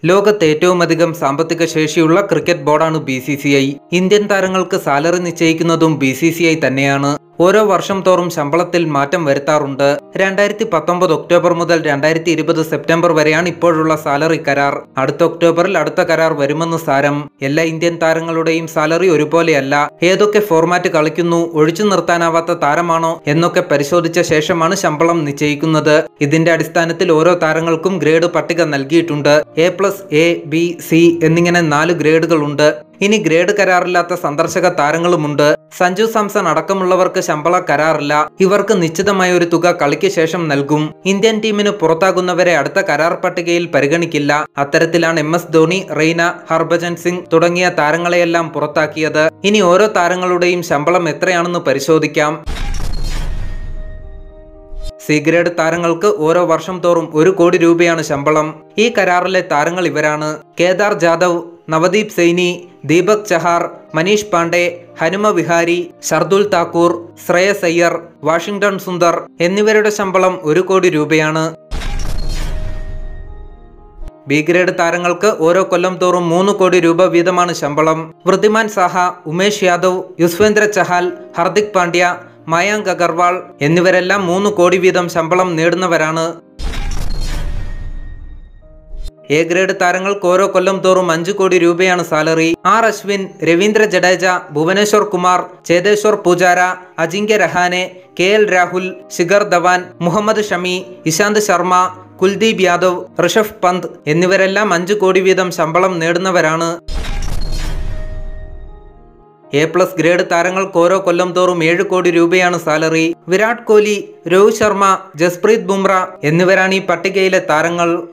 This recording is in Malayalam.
ലോകത്ത് ഏറ്റവുമധികം സാമ്പത്തിക ശേഷിയുള്ള ക്രിക്കറ്റ് ബോർഡാണ് B C C I Indian താരങ്ങൾക്ക് സാലറി നിശ്ചയിക്കുന്നതും ബി സി സി ഐ തന്നെയാണ് ഓരോ വർഷം തോറും ശമ്പളത്തിൽ മാറ്റം വരുത്താറുണ്ട് രണ്ടായിരത്തി പത്തൊമ്പത് ഒക്ടോബർ മുതൽ രണ്ടായിരത്തി ഇരുപത് സെപ്റ്റംബർ വരെയാണ് ഇപ്പോഴുള്ള സാലറി കരാർ അടുത്ത ഒക്ടോബറിൽ അടുത്ത കരാർ വരുമെന്ന് സാരം എല്ലാ ഇന്ത്യൻ താരങ്ങളുടെയും സാലറി ഒരുപോലെയല്ല ഏതൊക്കെ ഫോർമാറ്റ് കളിക്കുന്നു ഒഴിച്ചു നിർത്താനാവാത്ത താരമാണോ എന്നൊക്കെ പരിശോധിച്ച ശേഷമാണ് ശമ്പളം നിശ്ചയിക്കുന്നത് ഇതിന്റെ അടിസ്ഥാനത്തിൽ ഓരോ താരങ്ങൾക്കും ഗ്രേഡ് പട്ടിക നൽകിയിട്ടുണ്ട് A plus A B C എന്നിങ്ങനെ നാല് ഗ്രേഡുകൾ ഉണ്ട് ഇനി ഗ്രേഡ് കരാറില്ലാത്ത സന്ദർശക താരങ്ങളുമുണ്ട് സഞ്ജു സാംസൺ അടക്കമുള്ളവർക്ക് ശമ്പള കരാറില്ല ഇവർക്ക് നിശ്ചിതമായ ഒരു തുക കളിക്ക് ശേഷം നൽകും ഇന്ത്യൻ ടീമിന് പുറത്താകുന്നവരെ അടുത്ത കരാർ പട്ടികയിൽ പരിഗണിക്കില്ല അത്തരത്തിലാണ് എം എസ് ധോണി റെയ്ന ഹർഭജൻ സിംഗ് തുടങ്ങിയ താരങ്ങളെയെല്ലാം പുറത്താക്കിയത് ഇനി ഓരോ താരങ്ങളുടെയും ശമ്പളം എത്രയാണെന്ന് പരിശോധിക്കാം സി ഗ്രേഡ് താരങ്ങൾക്ക് ഓരോ വർഷം തോറും ഒരു കോടി രൂപയാണ് ശമ്പളം ഈ കരാറിലെ താരങ്ങൾ ഇവരാണ് കേദാർ ജാദവ് നവദീപ് സൈനി ദീപക് ചഹാർ മനീഷ് പാണ്ഡെ ഹനുമ വിഹാരി ഷർദുൽ താക്കൂർ ശ്രേയസ് അയ്യർ വാഷിംഗ്ടൺ സുന്ദർ എന്നിവരുടെ ശമ്പളം ഒരു കോടി രൂപയാണ് ബി ഗ്രേഡ് താരങ്ങൾക്ക് ഓരോ കൊല്ലം തോറും മൂന്ന് കോടി രൂപ വീതമാണ് ശമ്പളം വൃദ്ധിമാൻ സാഹ ഉമേഷ് യാദവ് യുസ്വേന്ദ്ര ചഹാൽ ഹർദിക് പാണ്ഡ്യ മയാങ്ക് അഗർവാൾ എന്നിവരെല്ലാം മൂന്ന് കോടി വീതം ശമ്പളം നേടുന്നവരാണ് എ ഗ്രേഡ് താരങ്ങൾക്ക് ഓരോ കൊല്ലം തോറും അഞ്ചു കോടി രൂപയാണ് salary R Ashwin Ravindra Jadeja Bhuvneshwar Kumar Cheteshwar Pujara Ajinkya Rahane K L Rahul Shikhar Dhawan Mohammed Shami Ishant Sharma Kuldeep Yadav Rishabh Pant എന്നിവരെല്ലാം അഞ്ചു കോടി വീതം ശമ്പളം നേടുന്നവരാണ് എ പ്ലസ് ഗ്രേഡ് താരങ്ങൾക്ക് ഓരോ കൊല്ലം തോറും ഏഴ് കോടി രൂപയാണ് സാലറി വിരാട് കോഹ്ലി രോഹിത് ശർമ്മ ജസ്പ്രീത് ബുംറ എന്നിവരാണ് ഈ പട്ടികയിലെ താരങ്ങൾ